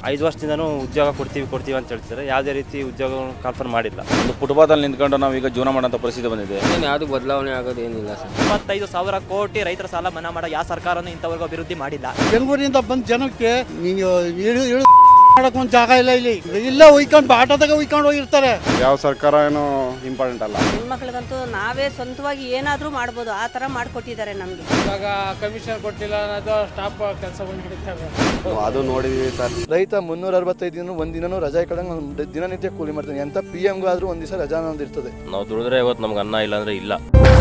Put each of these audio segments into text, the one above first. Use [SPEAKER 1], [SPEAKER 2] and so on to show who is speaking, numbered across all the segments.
[SPEAKER 1] ಐದು ವರ್ಷದಿಂದನೂ ಉದ್ಯೋಗ ಕೊಡ್ತೀವಿ ಕೊಡ್ತೀವಿ ಅಂತ ಹೇಳ್ತಾರೆ ಯಾವುದೇ ರೀತಿ ಉದ್ಯೋಗ ಕಾಲ್ಫರ್ ಮಾಡಿಲ್ಲ
[SPEAKER 2] ಒಂದು ಫುಟ್ಪಾತಲ್ಲಿ ನಿಂತ್ಕೊಂಡು ನಾವು ಈಗ ಜೀವನ ಮಾಡೋಂಥ ಪರಿಸ್ಥಿತಿ ಬಂದಿದೆ
[SPEAKER 3] ಏನು ಯಾವುದು ಬದಲಾವಣೆ ಆಗೋದೇನಿಲ್ಲ ಸರ್
[SPEAKER 4] ಇಪ್ಪತ್ತೈದು ಸಾವಿರ ಕೋಟಿ ರೈತರ ಸಾಲ ಮನ್ನಾ ಮಾಡೋ ಯಾವ ಸರ್ಕಾರನೂ ಇಂಥವರೆಗೂ ಅಭಿವೃದ್ಧಿ ಮಾಡಿಲ್ಲ
[SPEAKER 5] ಬೆಂಗಳೂರಿಂದ ಬಂದ ಜನಕ್ಕೆ ನೀವು ಇಳು ಇಳು ಮಾಡಕ್ ಒಂದು ಜಾಗ ಇಲ್ಲ ಇಲ್ಲಿ ಇಲ್ಲ ಉಯ್ಕೊಂಡು ಆಟೋದಾಗ ಉಯ್ಕೊಂಡು ಹೋಗಿರ್ತಾರೆ
[SPEAKER 6] ಯಾವ ಸರ್ಕಾರ ಏನು ಇಂಪಾರ್ಟೆಂಟ್ ಅಲ್ಲ
[SPEAKER 7] ಹೆಣ್ಮಕ್ಳಿಗಂತೂ ನಾವೇ ಸ್ವಂತವಾಗಿ ಏನಾದರೂ ಮಾಡ್ಬೋದು ಆ ಥರ ಮಾಡಿಕೊಟ್ಟಿದ್ದಾರೆ ನಮಗೆ
[SPEAKER 8] ಇವಾಗ ಕಮಿಷನ್ ಕೊಟ್ಟಿಲ್ಲ ಅನ್ನೋದು ಸ್ಟಾಪ್ ಕೆಲಸ ಬಂದ್ಬಿಡ್ತೇವೆ
[SPEAKER 6] ಅದು ನೋಡಿದೀವಿ ಸರ್
[SPEAKER 9] ರೈತ ಮುನ್ನೂರ ಅರವತ್ತೈದು ದಿನ ಒಂದು ದಿನನೂ ರಜಾ ಕಡೆ ದಿನನಿತ್ಯ ಕೂಲಿ ಮಾಡ್ತಾನೆ ಎಂಥ ಪಿ ಎಮ್ಗೂ ಆದರೂ ಒಂದು ದಿವಸ ರಜಾ ಅನ್ನೋದು ಇರ್ತದೆ
[SPEAKER 1] ನಾವು ದುಡಿದ್ರೆ ಇವತ್ತು ನಮ್ಗೆ ಅನ್ನ ಇಲ್ಲ ಅಂದರೆ ಇಲ್ಲ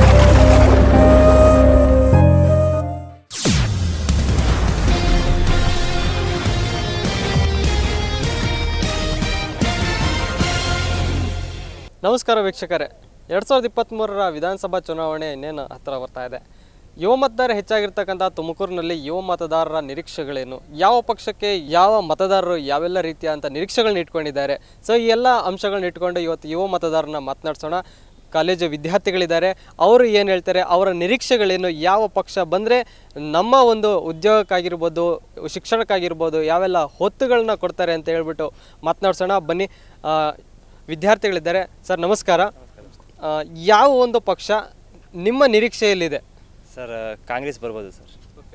[SPEAKER 10] ನಮಸ್ಕಾರ ವೀಕ್ಷಕರೇ ಎರಡು ಸಾವಿರದ ಇಪ್ಪತ್ತ್ಮೂರರ ವಿಧಾನಸಭಾ ಚುನಾವಣೆ ಇನ್ನೇನು ಹತ್ತಿರ ಬರ್ತಾ ಇದೆ ಯುವ ಮತದಾರ ಹೆಚ್ಚಾಗಿರ್ತಕ್ಕಂಥ ತುಮಕೂರಿನಲ್ಲಿ ಯುವ ಮತದಾರರ ನಿರೀಕ್ಷೆಗಳೇನು ಯಾವ ಪಕ್ಷಕ್ಕೆ ಯಾವ ಮತದಾರರು ಯಾವೆಲ್ಲ ರೀತಿಯ ಅಂತ ನಿರೀಕ್ಷೆಗಳನ್ನ ಇಟ್ಕೊಂಡಿದ್ದಾರೆ ಸೊ ಈ ಎಲ್ಲ ಅಂಶಗಳನ್ನ ಇಟ್ಕೊಂಡು ಇವತ್ತು ಯುವ ಮತದಾರನ ಮಾತನಾಡ್ಸೋಣ ಕಾಲೇಜು ವಿದ್ಯಾರ್ಥಿಗಳಿದ್ದಾರೆ ಅವರು ಏನು ಹೇಳ್ತಾರೆ ಅವರ ನಿರೀಕ್ಷೆಗಳೇನು ಯಾವ ಪಕ್ಷ ಬಂದರೆ ನಮ್ಮ ಒಂದು ಉದ್ಯೋಗಕ್ಕಾಗಿರ್ಬೋದು ಶಿಕ್ಷಣಕ್ಕಾಗಿರ್ಬೋದು ಯಾವೆಲ್ಲ ಹೊತ್ತುಗಳನ್ನ ಕೊಡ್ತಾರೆ ಅಂತ ಹೇಳ್ಬಿಟ್ಟು ಮಾತನಾಡ್ಸೋಣ ಬನ್ನಿ ಆ, ವಿದ್ಯಾರ್ಥಿಗಳಿದ್ದಾರೆ ಸರ್ ನಮಸ್ಕಾರ ಆ, ಯಾವ ಒಂದು ಪಕ್ಷ ನಿಮ್ಮ ನಿರೀಕ್ಷೆಯಲ್ಲಿದೆ
[SPEAKER 1] ಸರ್ ಕಾಂಗ್ರೆಸ್ ಬರ್ಬೋದು ಸರ್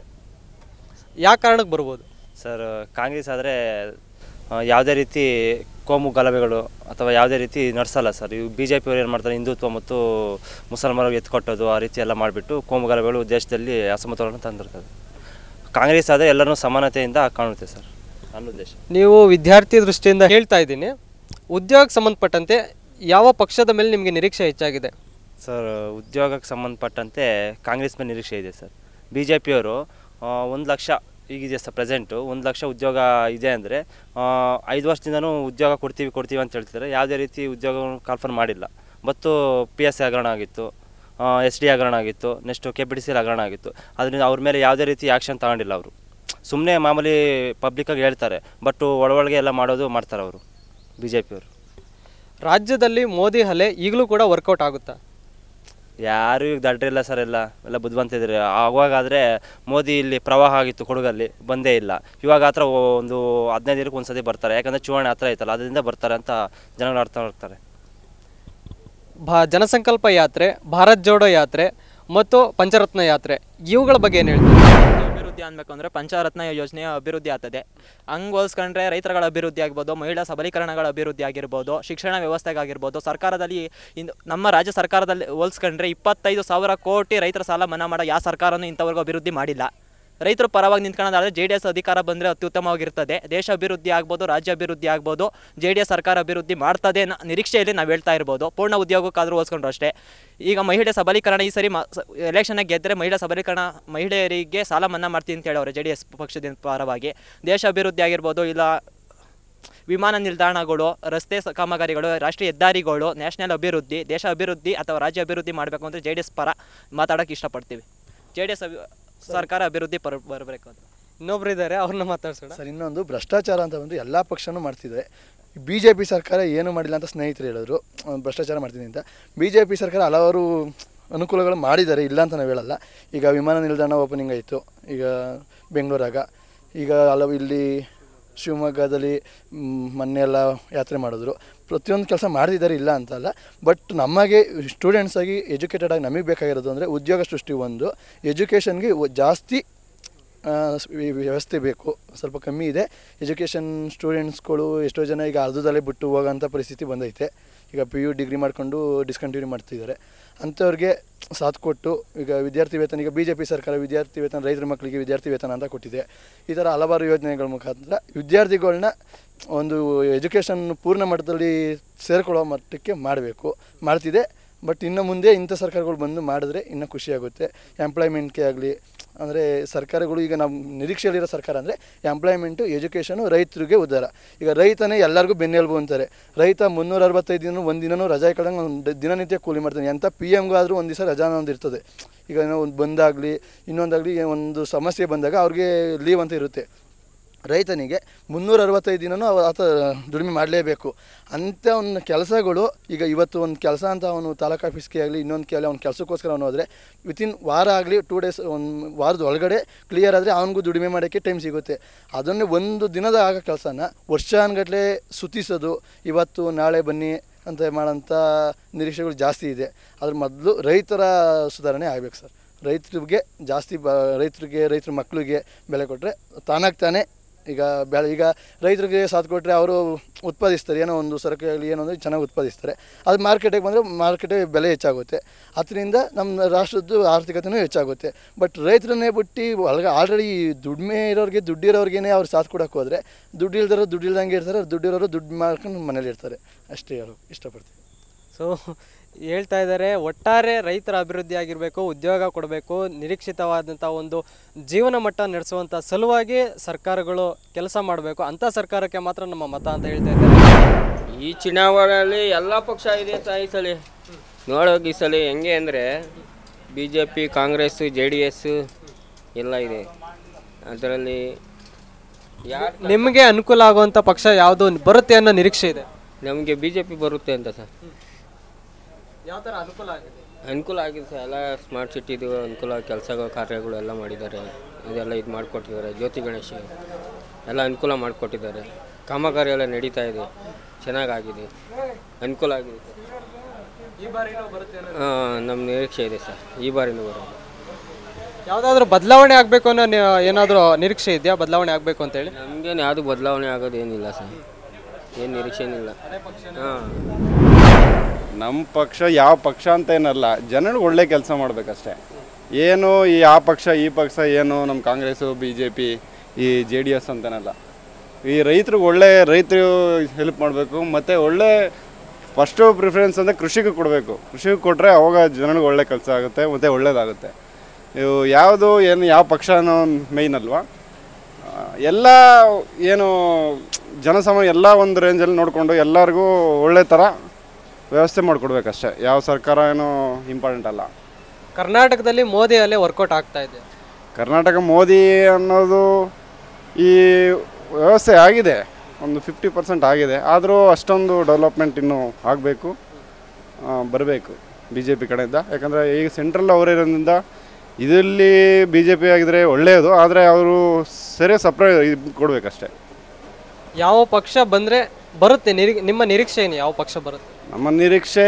[SPEAKER 10] ಯಾವ ಕಾರಣಕ್ಕೆ ಬರ್ಬೋದು
[SPEAKER 1] ಸರ್ ಕಾಂಗ್ರೆಸ್ ಆದರೆ ಯಾವುದೇ ರೀತಿ ಕೋಮು ಗಲಭೆಗಳು ಅಥವಾ ಯಾವುದೇ ರೀತಿ ನಡೆಸಲ್ಲ ಸರ್ ಇವು ಬಿ ಜೆ ಪಿಯವರು ಏನು ಮಾಡ್ತಾರೆ ಹಿಂದುತ್ವ ಮತ್ತು ಮುಸಲ್ಮಾನರಿಗೆ ಎತ್ಕೊಟ್ಟೋದು ಆ ರೀತಿ ಎಲ್ಲ ಮಾಡಿಬಿಟ್ಟು ಕೋಮು ಗಲಭೆಗಳು ದೇಶದಲ್ಲಿ ಅಸಮತೋಲನ ತಂದಿರ್ತದೆ ಕಾಂಗ್ರೆಸ್ ಆದರೆ ಎಲ್ಲರೂ ಸಮಾನತೆಯಿಂದ ಕಾಣುತ್ತೆ ಸರ್ ನನ್ನ ಉದ್ದೇಶ
[SPEAKER 10] ನೀವು ವಿದ್ಯಾರ್ಥಿ ದೃಷ್ಟಿಯಿಂದ ಹೇಳ್ತಾ ಇದ್ದೀನಿ ಉದ್ಯೋಗಕ್ಕೆ ಸಂಬಂಧಪಟ್ಟಂತೆ ಯಾವ ಪಕ್ಷದ ಮೇಲೆ ನಿಮಗೆ ನಿರೀಕ್ಷೆ ಹೆಚ್ಚಾಗಿದೆ
[SPEAKER 1] ಸರ್ ಉದ್ಯೋಗಕ್ಕೆ ಸಂಬಂಧಪಟ್ಟಂತೆ ಕಾಂಗ್ರೆಸ್ ಮೇಲೆ ನಿರೀಕ್ಷೆ ಇದೆ ಸರ್ ಬಿ ಜೆ ಪಿಯವರು ಒಂದು ಲಕ್ಷ ಈಗಿದೆ ಸರ್ ಪ್ರೆಸೆಂಟು ಒಂದು ಲಕ್ಷ ಉದ್ಯೋಗ ಇದೆ ಅಂದರೆ ಐದು ವರ್ಷದಿಂದನೂ ಉದ್ಯೋಗ ಕೊಡ್ತೀವಿ ಕೊಡ್ತೀವಿ ಅಂತ ಹೇಳ್ತಿದ್ದಾರೆ ಯಾವುದೇ ರೀತಿ ಉದ್ಯೋಗ ಕಾಲ್ಫರ್ ಮಾಡಿಲ್ಲ ಮತ್ತು ಪಿ ಎಸ್ ಸಿ ಹಗರಣ ಆಗಿತ್ತು ಎಸ್ ಡಿ ಹಗರಣ ಆಗಿತ್ತು next K P T C ಹಗರಣ ಆಗಿತ್ತು ಅದರಿಂದ ಅವ್ರ ಮೇಲೆ ಯಾವುದೇ ರೀತಿ ಆ್ಯಕ್ಷನ್ ತಗೊಂಡಿಲ್ಲ ಅವರು ಸುಮ್ಮನೆ ಮಾಮೂಲಿ ಪಬ್ಲಿಕ್ಕಾಗಿ ಹೇಳ್ತಾರೆ ಬಟ್ ಒಳಗೊಳಗೆ ಎಲ್ಲ ಮಾಡೋದು ಮಾಡ್ತಾರೆ ಅವರು ಬಿ ಜೆ ಪಿಯವರು
[SPEAKER 10] ರಾಜ್ಯದಲ್ಲಿ ಮೋದಿ ಅಲೆ ಈಗಲೂ ಕೂಡ ವರ್ಕೌಟ್ ಆಗುತ್ತಾ
[SPEAKER 1] ಯಾರು ಈಗ ದಡ್ರಿಲ್ಲ ಸರ್ ಎಲ್ಲ ಎಲ್ಲ ಬುದ್ಧಿವಂತ ಇದ್ದಾರೆ ಆವಾಗಾದರೆ ಮೋದಿ ಇಲ್ಲಿ ಪ್ರವಾಹ ಆಗಿತ್ತು ಕೊಡಗಲ್ಲಿ ಬಂದೇ ಇಲ್ಲ ಇವಾಗ ಹತ್ರ ಒಂದು ಹದಿನೈದು ದಿನಕ್ಕೆ ಒಂದ್ಸತಿ ಬರ್ತಾರೆ ಯಾಕಂದರೆ ಚುನಾವಣೆ ಹತ್ರ ಐತಲ್ಲ ಅದರಿಂದ ಬರ್ತಾರೆ ಅಂತ ಜನಗಳು ಅರ್ಥ ಮಾಡ್ತಾರೆ
[SPEAKER 10] ಭಾ ಜನಸಂಕಲ್ಪ ಯಾತ್ರೆ ಭಾರತ್ ಜೋಡೋ ಯಾತ್ರೆ ಮತ್ತು ಪಂಚರತ್ನ ಯಾತ್ರೆ ಇವುಗಳ ಬಗ್ಗೆ ಏನು ಹೇಳ್ತೀವಿ
[SPEAKER 4] ಅಭಿವೃದ್ಧಿ ಅನ್ಬೇಕು ಅಂದ್ರೆ ಪಂಚರತ್ನ ಯೋಜನೆಯ ಅಭಿವೃದ್ಧಿ ಆಗ್ತದೆ ಹಂಗೆ ಹೋಲಿಸ್ಕೊಂಡ್ರೆ ರೈತರುಗಳ ಅಭಿವೃದ್ಧಿ ಆಗ್ಬೋದು ಮಹಿಳಾ ಸಬಲೀಕರಣಗಳ ಅಭಿವೃದ್ಧಿ ಆಗಿರ್ಬೋದು ಶಿಕ್ಷಣ ವ್ಯವಸ್ಥೆಗಾಗಿರ್ಬೋದು ಸರ್ಕಾರದಲ್ಲಿ ಇಂದು ನಮ್ಮ ರಾಜ್ಯ ಸರ್ಕಾರದಲ್ಲಿ ಹೋಲಿಸ್ಕೊಂಡ್ರೆ ಇಪ್ಪತ್ತೈದು ಸಾವಿರ ಕೋಟಿ ರೈತರ ಸಾಲ ಮನ್ನಾ ಮಾಡೋ ಯಾವ ಸರ್ಕಾರನೂ ಇಂಥವರೆಗೂ ಅಭಿವೃದ್ಧಿ ಮಾಡಿಲ್ಲ ರೈತರು ಪರವಾಗಿ ನಿಂತ್ಕೊಳ್ಳೋದಾದ್ರೆ ಜೆ ಡಿ ಎಸ್ ಅಧಿಕಾರ ಬಂದರೆ ಅತ್ಯುತ್ತಮವಾಗಿರ್ತದೆ ದೇಶ ಅಭಿವೃದ್ಧಿ ಆಗ್ಬೋದು ರಾಜ್ಯ ಅಭಿವೃದ್ಧಿ ಆಗ್ಬೋದು ಜೆ ಡಿ ಎಸ್ ಸರ್ಕಾರ ಅಭಿವೃದ್ಧಿ ಮಾಡ್ತದೆ ಅನ್ನೋ ನಿರೀಕ್ಷೆಯಲ್ಲಿ ನಾವು ಹೇಳ್ತಾ ಇರ್ಬೋದು ಪೂರ್ಣ ಉದ್ಯೋಗಕ್ಕಾದರೂ ಹೋಲಿಸ್ಕೊಂಡ್ರು ಅಷ್ಟೇ ಈಗ ಮಹಿಳೆ ಸಬಲೀಕರಣ ಈ ಸರಿ ಎಲೆಕ್ಷನ್ ಗೆದ್ದರೆ ಮಹಿಳಾ ಸಬಲೀಕರಣ ಮಹಿಳೆಯರಿಗೆ ಸಾಲ ಮನ್ನಾ ಮಾಡ್ತೀನಿ ಅಂತ ಹೇಳವ್ರೆ ಜೆ ಡಿ ಎಸ್ ಪಕ್ಷದಿಂದ ಪರವಾಗಿ ದೇಶ ಅಭಿವೃದ್ಧಿ ಆಗಿರ್ಬೋದು ಇಲ್ಲ ವಿಮಾನ ನಿಲ್ದಾಣಗಳು ರಸ್ತೆ ಸ- ಕಾಮಗಾರಿಗಳು ರಾಷ್ಟ್ರೀಯ ಹೆದ್ದಾರಿಗಳು ನ್ಯಾಷನಲ್ ಅಭಿವೃದ್ಧಿ ದೇಶ ಅಭಿವೃದ್ಧಿ ಅಥವಾ ರಾಜ್ಯ ಅಭಿವೃದ್ಧಿ ಮಾಡಬೇಕು ಅಂದರೆ ಜೆ ಡಿ ಎಸ್ ಪರ ಮಾತಾಡೋಕ್ಕೆ ಇಷ್ಟಪಡ್ತೀವಿ ಜೆ ಡಿ ಎಸ್ ಸರ್ಕಾರ ಅಭಿವೃದ್ಧಿ ಪರ ಬರಬೇಕು ಅಂತ
[SPEAKER 10] ಇನ್ನೊಬ್ರು ಇದ್ದಾರೆ ಅವ್ರನ್ನ ಮಾತಾಡ್ಸೋಣ
[SPEAKER 9] ಸರ್ ಇನ್ನೊಂದು ಭ್ರಷ್ಟಾಚಾರ ಅಂತ ಬಂದು ಎಲ್ಲ ಪಕ್ಷನೂ ಮಾಡ್ತಿದೆ ಬಿ ಜೆ ಪಿ ಸರ್ಕಾರ ಏನು ಮಾಡಿಲ್ಲ ಅಂತ ಸ್ನೇಹಿತರು ಹೇಳಿದ್ರು ಆ, ಭ್ರಷ್ಟಾಚಾರ ಮಾಡ್ತೀನಿ ಅಂತ ಬಿ ಜೆ ಪಿ ಸರ್ಕಾರ ಹಲವಾರು ಅನುಕೂಲಗಳು ಮಾಡಿದ್ದಾರೆ ಇಲ್ಲ ಅಂತ ನಾವು ಹೇಳಲ್ಲ ಈಗ ವಿಮಾನ ನಿಲ್ದಾಣ ಓಪನಿಂಗ್ ಆಯಿತು ಈಗ ಬೆಂಗಳೂರಾಗ ಈಗ ಹಲವು ಇಲ್ಲಿ ಶಿವಮೊಗ್ಗದಲ್ಲಿ ಮ್, ಮೊನ್ನೆ ಎಲ್ಲ ಯಾತ್ರೆ ಮಾಡಿದ್ರು ಪ್ರತಿಯೊಂದು ಕೆಲಸ ಮಾಡ್ತಿದ್ದಾರೆ ಇಲ್ಲ ಅಂತಲ್ಲ ಬಟ್ ನಮಗೆ ಸ್ಟೂಡೆಂಟ್ಸ್ ಆಗಿ ಎಜುಕೇಟೆಡ್ ಆಗಿ ನಮಗೆ ಬೇಕಾಗಿರೋದು ಅಂದರೆ ಉದ್ಯೋಗ ಸೃಷ್ಟಿ ಒಂದು ಎಜುಕೇಷನ್ಗೆ ಜಾಸ್ತಿ ಆ, ಸ್- ಈ ವ್ಯವಸ್ಥೆ ಬೇಕು ಸ್ವಲ್ಪ ಕಮ್ಮಿ ಇದೆ ಎಜುಕೇಷನ್ ಸ್ಟೂಡೆಂಟ್ಸ್ಗಳು ಎಷ್ಟೋ ಜನ ಈಗ ಅರ್ಧದಲ್ಲೇ ಬಿಟ್ಟು ಹೋಗೋಂಥ ಪರಿಸ್ಥಿತಿ ಬಂದೈತೆ ಈಗ ಪಿ ಯು ಡಿಗ್ರಿ ಮಾಡಿಕೊಂಡು ಡಿಸ್ಕಂಟಿನ್ಯೂ ಮಾಡ್ತಿದ್ದಾರೆ ಅಂಥವ್ರಿಗೆ ಸಾಥ್ ಕೊಟ್ಟು ಈಗ ವಿದ್ಯಾರ್ಥಿ ವೇತನ ಈಗ ಬಿ ಜೆ ಪಿ ಸರ್ಕಾರ ವಿದ್ಯಾರ್ಥಿ ವೇತನ ರೈತರ ಮಕ್ಕಳಿಗೆ ವಿದ್ಯಾರ್ಥಿ ವೇತನ ಅಂತ ಕೊಟ್ಟಿದೆ ಈ ಥರ ಹಲವಾರು ಯೋಜನೆಗಳ ಮುಖಾಂತರ ವಿದ್ಯಾರ್ಥಿಗಳನ್ನ ಒಂದು ಎಜುಕೇಷನ್ ಪೂರ್ಣ ಮಟ್ಟದಲ್ಲಿ ಸೇರ್ಕೊಳ್ಳೋ ಮಟ್ಟಕ್ಕೆ ಮಾಡಬೇಕು ಮಾಡ್ತಿದೆ ಬಟ್ ಇನ್ನು ಮುಂದೆ ಇಂಥ ಸರ್ಕಾರಗಳು ಬಂದು ಮಾಡಿದ್ರೆ ಇನ್ನೂ ಖುಷಿಯಾಗುತ್ತೆ ಎಂಪ್ಲಾಯ್ಮೆಂಟ್ಗೆ ಆಗಲಿ ಅಂದರೆ ಸರ್ಕಾರಗಳು ಈಗ ನಮ್ಮ ನಿರೀಕ್ಷೆಯಲ್ಲಿರೋ ಸರ್ಕಾರ ಅಂದರೆ ಎಂಪ್ಲಾಯ್ಮೆಂಟು ಎಜುಕೇಷನು ರೈತರಿಗೆ ಉದ್ಧಾರ ಈಗ ರೈತನೇ ಎಲ್ಲರಿಗೂ ಬೆನ್ನೆಲುಬು ಅಂತಾರೆ ರೈತ ಮುನ್ನೂರ ಅರವತ್ತೈದು ದಿನ ಒಂದು ದಿನನೂ ರಜಾ ಕಡೆಗೆ ಒಂದು ದಿನನಿತ್ಯ ಕೂಲಿ ಮಾಡ್ತಾನೆ ಎಂಥ ಪಿ ಎಮ್ಗೂ ಆದರೂ ಒಂದು ದಿವಸ ರಜಾ ಅನ್ನೋದು ಇರ್ತದೆ ಈಗ ಏನೋ ಒಂದು ಬಂದಾಗಲಿ ಇನ್ನೊಂದಾಗಲಿ ಒಂದು ಸಮಸ್ಯೆ ಬಂದಾಗ ಅವ್ರಿಗೆ ಲೀವ್ ಅಂತ ಇರುತ್ತೆ ರೈತನಿಗೆ ಮುನ್ನೂರ ಅರವತ್ತೈದು ದಿನನೂ ಅವ ಆತ ದುಡಿಮೆ ಮಾಡಲೇಬೇಕು ಅಂಥ ಒಂದು ಕೆಲಸಗಳು ಈಗ ಇವತ್ತು ಒಂದು ಕೆಲಸ ಅಂತ ಅವನು ತಾಲೂಕು ಆಫೀಸ್ಗೆ ಆಗಲಿ ಇನ್ನೊಂದು ಕೇಳಿ ಅವ್ನ ಕೆಲಸಕ್ಕೋಸ್ಕರ ಅವನು ಹೋದರೆ ವಿತಿನ್ ವಾರ ಆಗಲಿ ಟೂ ಡೇಸ್ ಒಂದು ವಾರದ ಒಳಗಡೆ ಕ್ಲಿಯರ್ ಆದರೆ ಅವನಿಗೂ ದುಡಿಮೆ ಮಾಡೋಕ್ಕೆ ಟೈಮ್ ಸಿಗುತ್ತೆ ಅದನ್ನೇ ಒಂದು ದಿನದ ಆಗೋ ಕೆಲಸನ ವರ್ಷಾನುಗಟ್ಲೆ ಸುತ್ತಿಸೋದು ಇವತ್ತು ನಾಳೆ ಬನ್ನಿ ಅಂತ ಮಾಡೋಂಥ ನಿರೀಕ್ಷೆಗಳು ಜಾಸ್ತಿ ಇದೆ ಅದ್ರ ಮೊದಲು ರೈತರ ಸುಧಾರಣೆ ಆಗಬೇಕು ಸರ್ ರೈತರಿಗೆ ಜಾಸ್ತಿ ಬ ರೈತರಿಗೆ ರೈತರ ಮಕ್ಕಳಿಗೆ ಬೆಲೆ ಕೊಟ್ಟರೆ ತಾನಾಗಿ ತಾನೇ ಈಗ ಬೆಳೆ ಈಗ ರೈತರಿಗೆ ಸಾಥ್ ಕೊಟ್ಟರೆ ಅವರು ಉತ್ಪಾದಿಸ್ತಾರೆ ಏನೋ ಒಂದು ಸರಕು ಆಗಲಿ ಏನೋ ಅಂದರೆ ಚೆನ್ನಾಗಿ ಉತ್ಪಾದಿಸ್ತಾರೆ ಅದು ಮಾರ್ಕೆಟಿಗೆ ಬಂದರೆ ಮಾರ್ಕೆಟಿಗೆ ಬೆಲೆ ಹೆಚ್ಚಾಗುತ್ತೆ ಅದರಿಂದ ನಮ್ಮ ರಾಷ್ಟ್ರದ್ದು ಆರ್ಥಿಕತೆಯೂ ಹೆಚ್ಚಾಗುತ್ತೆ ಬಟ್ ರೈತರನ್ನೇ ಬಿಟ್ಟು ಒಳಗೆ ಆಲ್ರೆಡಿ ದುಡಿಮೆ ಇರೋರಿಗೆ ದುಡ್ಡಿರೋರಿಗೇ ಅವ್ರು ಸಾಥ್ ಕೊಡೋಕೆ ಹೋದರೆ ದುಡ್ಡು ಇಲ್ದಿರೋ ದುಡ್ಡು ಇಲ್ದಂಗೆ ಇರ್ತಾರೆ ದುಡ್ಡಿರೋರು ದುಡ್ಡು ಮಾಡ್ಕೊಂಡು ಮನೇಲಿ ಇರ್ತಾರೆ ಅಷ್ಟೇ ಹೇಳೋ ಇಷ್ಟಪಡ್ತೀನಿ
[SPEAKER 10] ಸೊ ಹೇಳ್ತಾ ಇದ್ದಾರೆ ಒಟ್ಟಾರೆ ರೈತರ ಅಭಿವೃದ್ಧಿ ಆಗಿರಬೇಕು ಉದ್ಯೋಗ ಕೊಡಬೇಕು ನಿರೀಕ್ಷಿತವಾದಂಥ ಒಂದು ಜೀವನ ಮಟ್ಟ ನಡೆಸುವಂಥ ಸಲುವಾಗಿ ಸರ್ಕಾರಗಳು ಕೆಲಸ ಮಾಡಬೇಕು ಅಂಥ ಸರ್ಕಾರಕ್ಕೆ ಮಾತ್ರ ನಮ್ಮ ಮತ ಅಂತ ಹೇಳ್ತಾ ಇದ್ದಾರೆ
[SPEAKER 3] ಈ ಚುನಾವಣೆಯಲ್ಲಿ ಎಲ್ಲ ಪಕ್ಷ ಇದೆ ಸಹ ಈ ಸಲ ನೋಡೋಕೆ ಈ ಸಲ ಹೆಂಗೆ ಅಂದರೆ B J P Congress J D S ಎಲ್ಲ ಇದೆ ಅದರಲ್ಲಿ ಯಾರು
[SPEAKER 10] ನಿಮಗೆ ಅನುಕೂಲ ಆಗುವಂಥ ಪಕ್ಷ ಯಾವುದು ಬರುತ್ತೆ ಅನ್ನೋ ನಿರೀಕ್ಷೆ ಇದೆ
[SPEAKER 3] ನಮಗೆ ಬಿ ಜೆ ಪಿ ಬರುತ್ತೆ ಅಂತ ಸರ್
[SPEAKER 10] ಯಾವ ಥರ ಅನುಕೂಲ ಆಗಿದೆ
[SPEAKER 3] ಅನುಕೂಲ ಆಗಿದೆ ಸರ್ ಎಲ್ಲ ಸ್ಮಾರ್ಟ್ ಸಿಟಿದು ಅನುಕೂಲ ಕೆಲಸಗಳು ಕಾರ್ಯಗಳು ಎಲ್ಲ ಮಾಡಿದ್ದಾರೆ ಇದೆಲ್ಲ ಇದು ಮಾಡಿಕೊಟ್ಟಿದ್ದಾರೆ ಜ್ಯೋತಿ ಗಣೇಶ ಎಲ್ಲ ಅನುಕೂಲ ಮಾಡಿಕೊಟ್ಟಿದ್ದಾರೆ ಕಾಮಗಾರಿ ಎಲ್ಲ ನಡೀತಾ ಇದೆ ಚೆನ್ನಾಗಾಗಿದೆ ಅನುಕೂಲ ಆಗಿದೆ ಸರ್
[SPEAKER 10] ಈ ಬಾರಿನೂ ಬರುತ್ತೆ
[SPEAKER 3] ಹಾಂ ನಮ್ಮ ನಿರೀಕ್ಷೆ ಇದೆ ಸರ್ ಈ ಬಾರಿನೂ ಬರೋದು
[SPEAKER 10] ಯಾವುದಾದ್ರೂ ಬದಲಾವಣೆ ಆಗಬೇಕು ಅನ್ನೋ ನಿ- ಏನಾದರೂ ನಿರೀಕ್ಷೆ ಇದೆಯಾ ಬದಲಾವಣೆ ಆಗಬೇಕು ಅಂತೇಳಿ
[SPEAKER 3] ನಮಗೇನು ಯಾವುದು ಬದಲಾವಣೆ ಆಗೋದೇನಿಲ್ಲ ಸರ್ ಏನು ನಿರೀಕ್ಷೆ ಏನಿಲ್ಲ ಹಾಂ
[SPEAKER 6] ನಮ್ಮ ಪಕ್ಷ ಯಾವ ಪಕ್ಷ ಅಂತ ಏನಲ್ಲ ಜನರಿಗೆ ಒಳ್ಳೆ ಕೆಲಸ ಮಾಡಬೇಕಷ್ಟೇ ಏನು ಈ ಆ ಪಕ್ಷ ಈ ಪಕ್ಷ ಏನು ನಮ್ಮ ಕಾಂಗ್ರೆಸ್ಸು ಬಿ ಜೆ ಪಿ ಈ ಜೆ ಡಿ ಎಸ್ ಅಂತನಲ್ಲ ಈ ರೈತರಿಗೆ ಒಳ್ಳೆ ರೈತರು ಹೆಲ್ಪ್ ಮಾಡಬೇಕು ಮತ್ತು ಒಳ್ಳೆ ಫಸ್ಟು ಪ್ರಿಫರೆನ್ಸ್ ಅಂದರೆ ಕೃಷಿಗೆ ಕೊಡಬೇಕು ಕೃಷಿಗೆ ಕೊಟ್ಟರೆ ಅವಾಗ ಜನಗಳಿಗೆ ಒಳ್ಳೆ ಕೆಲಸ ಆಗುತ್ತೆ ಮತ್ತು ಒಳ್ಳೇದಾಗುತ್ತೆ ಇವು ಯಾವುದು ಏನು ಯಾವ ಪಕ್ಷನೋ ಮೇಯ್ನ್ ಅಲ್ವಾ ಆ, ಎಲ್ಲ ಏನು ಜನಸಾಮಾನ್ಯ ಎಲ್ಲ ಒಂದು ರೇಂಜಲ್ಲಿ ನೋಡಿಕೊಂಡು ಎಲ್ಲರಿಗೂ ಒಳ್ಳೆ ಥರ ವ್ಯವಸ್ಥೆ ಮಾಡಿಕೊಡ್ಬೇಕಷ್ಟೇ ಯಾವ ಸರ್ಕಾರ ಏನೋ ಇಂಪಾರ್ಟೆಂಟ್ ಅಲ್ಲ
[SPEAKER 10] ಕರ್ನಾಟಕದಲ್ಲಿ ಮೋದಿ ಅಲ್ಲೇ ವರ್ಕೌಟ್ ಆಗ್ತಾ ಇದೆ
[SPEAKER 6] ಕರ್ನಾಟಕ ಮೋದಿ ಅನ್ನೋದು ಈ ವ್ಯವಸ್ಥೆ ಆಗಿದೆ ಒಂದು ಫಿಫ್ಟಿ ಪರ್ಸೆಂಟ್ ಆಗಿದೆ ಆದರೂ ಅಷ್ಟೊಂದು ಡೆವಲಪ್ಮೆಂಟ್ ಇನ್ನೂ ಆಗಬೇಕು ಬರಬೇಕು ಬಿ ಜೆ ಪಿ ಕಡೆಯಿಂದ ಯಾಕಂದರೆ ಈಗ ಸೆಂಟ್ರಲ್ ಅವರಿರೋದ್ರಿಂದ ಇದರಲ್ಲಿ ಬಿ ಜೆ ಪಿ ಆಗಿದ್ರೆ ಒಳ್ಳೆಯದು ಆದರೆ ಅವರು ಸರಿ ಸಪ್ರೇಟ್ ಇದು ಕೊಡಬೇಕಷ್ಟೇ
[SPEAKER 10] ಯಾವ ಪಕ್ಷ ಬಂದರೆ ಬರುತ್ತೆ ನಿರಿ ನಿಮ್ಮ ನಿರೀಕ್ಷೆ ಏನು ಯಾವ ಪಕ್ಷ ಬರುತ್ತೆ
[SPEAKER 6] ನಮ್ಮ ನಿರೀಕ್ಷೆ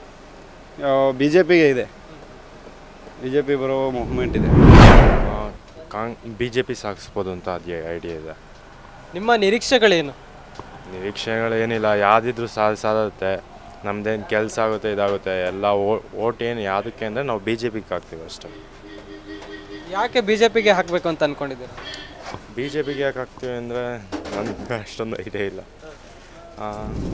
[SPEAKER 6] ಬಿ ಜೆ ಪಿಗೆ ಇದೆ ಬಿ ಜೆ ಪಿ ಬರೋ ಮೂವ್ಮೆಂಟ್ ಇದೆ
[SPEAKER 11] ಕಾಂಗ್ ಬಿ ಜೆ ಪಿ ಸಾಗಿಸ್ಬೋದು ಅಂತ ಅದೇ ಐಡಿಯಾ ಇದೆ
[SPEAKER 10] ನಿಮ್ಮ ನಿರೀಕ್ಷೆಗಳೇನು
[SPEAKER 11] ನಿರೀಕ್ಷೆಗಳೇನಿಲ್ಲ ಯಾವುದಿದ್ರು ಸಾಧ ಸಾಧುತ್ತೆ ನಮ್ದೇನು ಕೆಲಸ ಆಗುತ್ತೆ ಇದಾಗುತ್ತೆ ಎಲ್ಲ ಓಟ್ ಏನು ಯಾವುದಕ್ಕೆ ಅಂದರೆ ನಾವು ಬಿ ಜೆ ಪಿಗೆ ಹಾಕ್ತೀವಿ ಅಷ್ಟೇ
[SPEAKER 10] ಯಾಕೆ ಬಿ ಜೆ ಪಿಗೆ ಹಾಕಬೇಕು ಅಂತ ಅಂದ್ಕೊಂಡಿದ್ದೀರಾ
[SPEAKER 11] ಬಿ ಜೆ ಪಿಗೆ ಯಾಕೆ ಹಾಕ್ತೀವಿ ಅಂದರೆ ನನಗೆ ಅಷ್ಟೊಂದು ಐಡಿಯಾ ಇಲ್ಲ ಆ,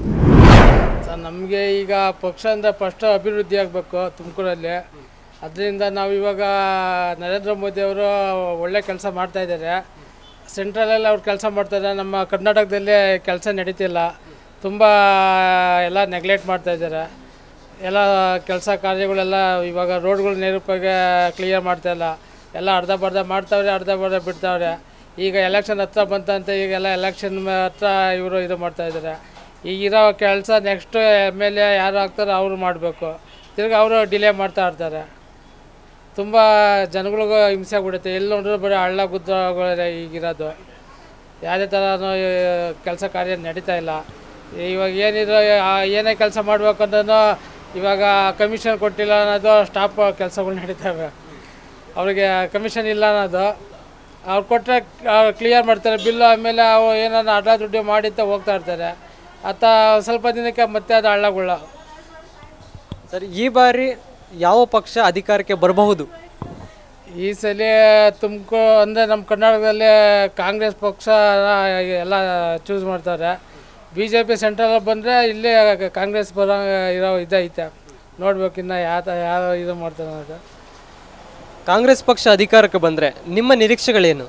[SPEAKER 8] ಸರ್ ನಮಗೆ ಈಗ ಪಕ್ಷ ಅಂದರೆ ಫಸ್ಟ್ ಅಭಿವೃದ್ಧಿ ಆಗಬೇಕು ತುಮಕೂರಲ್ಲಿ ಅದರಿಂದ ನಾವು ಇವಾಗ ನರೇಂದ್ರ ಮೋದಿ ಅವರು ಒಳ್ಳೆ ಕೆಲಸ ಮಾಡ್ತಾ ಇದ್ದಾರೆ ಸೆಂಟ್ರಲಲ್ಲಿ ಅವ್ರು ಕೆಲಸ ಮಾಡ್ತಾರೆ ನಮ್ಮ ಕರ್ನಾಟಕದಲ್ಲಿ ಕೆಲಸ ನಡೀತಿಲ್ಲ ತುಂಬ ಎಲ್ಲ ನೆಗ್ಲೆಕ್ಟ್ ಮಾಡ್ತಾ ಇದ್ದಾರೆ ಎಲ್ಲ ಕೆಲಸ ಕಾರ್ಯಗಳೆಲ್ಲ ಇವಾಗ ರೋಡ್ಗಳು ನೇರವಾಗಿ ಕ್ಲಿಯರ್ ಮಾಡ್ತಾ ಇಲ್ಲ ಎಲ್ಲ ಅರ್ಧ ಬರ್ಧ ಮಾಡ್ತಾವ್ರೆ ಅರ್ಧ ಬರ್ಧ ಬಿಡ್ತಾವ್ರೆ ಈಗ ಎಲೆಕ್ಷನ್ ಹತ್ರ ಬಂತಂತ ಈಗೆಲ್ಲ ಎಲೆಕ್ಷನ್ ಹತ್ರ ಇವರು ಇದು ಮಾಡ್ತಾ ಇದ್ದಾರೆ ಈಗಿರೋ ಕೆಲಸ ನೆಕ್ಸ್ಟ್ ಎಮ್ ಎಲ್ ಎ ಯಾರು ಆಗ್ತಾರೋ ಅವರು ಮಾಡಬೇಕು ತಿರ್ಗಿ ಅವರು ಡಿಲೇ ಮಾಡ್ತಾ ಇರ್ತಾರೆ ತುಂಬ ಜನಗಳಿಗೂ ಹಿಂಸೆ ಆಗ್ಬಿಡುತ್ತೆ ಎಲ್ಲಿ ನೋಡಿದ್ರು ಬರೀ ಹಳ್ಳ ಗುದ್ದಗಳೇ ಈಗಿರೋದು ಯಾವುದೇ ಥರನೂ ಕೆಲಸ ಕಾರ್ಯ ನಡೀತಾ ಇಲ್ಲ ಇವಾಗ ಏನಿದ್ರು ಆ- ಏನೇ ಕೆಲಸ ಮಾಡ್ಬೇಕಂದ್ರೂ ಇವಾಗ ಕಮಿಷನ್ ಕೊಟ್ಟಿಲ್ಲ ಅನ್ನೋದು ಸ್ಟಾಪ್ ಕೆಲಸಗಳು ನಡೀತವೆ ಅವ್ರಿಗೆ ಕಮಿಷನ್ ಇಲ್ಲ ಅನ್ನೋದು ಅವ್ರು ಕೊಟ್ಟರೆ ಕ್ಲಿಯರ್ ಮಾಡ್ತಾರೆ ಬಿಲ್ಲು ಆಮೇಲೆ ಅವು ಏನಾದ್ರು ಅಡ್ಡ ದುಡ್ಡು ಮಾಡಿ ಅಂತ ಹೋಗ್ತಾ ಇರ್ತಾರೆ ಆತ ಸ್ವಲ್ಪ ದಿನಕ್ಕೆ ಮತ್ತೆ ಅದು ಹಳ್ಳಗುಳ್ಳ
[SPEAKER 10] ಸರಿ ಈ ಬಾರಿ ಯಾವ ಪಕ್ಷ ಅಧಿಕಾರಕ್ಕೆ ಬರಬಹುದು
[SPEAKER 8] ಈ ಸಲ ತುಮಕೂರು ಅಂದರೆ ನಮ್ಮ ಕರ್ನಾಟಕದಲ್ಲಿ ಕಾಂಗ್ರೆಸ್ ಪಕ್ಷ ಎಲ್ಲ ಚೂಸ್ ಮಾಡ್ತಾರೆ ಬಿ ಜೆ ಪಿ ಸೆಂಟ್ರಲ್ ಬಂದರೆ ಇಲ್ಲೇ ಕಾಂಗ್ರೆಸ್ ಬರೋ ಇರೋ ಇದೈತೆ ನೋಡ್ಬೇಕು ಇನ್ನು ಯಾವ ಯಾವ ಇದು ಮಾಡ್ತಾರೆ ಅನ್ನೋದು
[SPEAKER 10] ಕಾಂಗ್ರೆಸ್ ಪಕ್ಷ ಅಧಿಕಾರಕ್ಕೆ ಬಂದರೆ ನಿಮ್ಮ ನಿರೀಕ್ಷೆಗಳೇನು